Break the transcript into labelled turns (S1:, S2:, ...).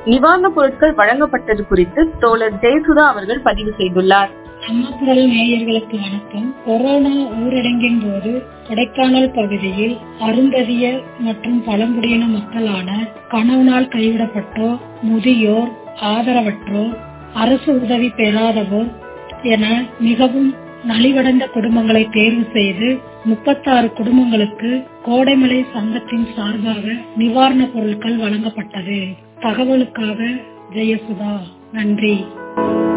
S1: நிவாரணப் பொருட்கள் வழங்கப்பட்டது குறித்து தோழர் ஜெயசுதா அவர்கள் பதிவு செய்துள்ளார்
S2: அம்மா குரல் நேயர்களுக்கு வணக்கம் கொரோனா ஊரடங்கின் போது கொடைக்கானல் பகுதியில் அருந்ததியர் மற்றும் பழங்குடியின மக்களான கணவனால் கைவிடப்பட்டோர் முதியோர் ஆதரவற்றோர் அரசு உதவி பெறாதவோர் என மிகவும் நலிவடைந்த குடும்பங்களை தேர்வு செய்து முப்பத்தாறு குடும்பங்களுக்கு கோடைமலை சங்கத்தின் சார்பாக நிவாரணப் பொருட்கள் வழங்கப்பட்டது தகவலுக்காக ஜெயசுதா நன்றி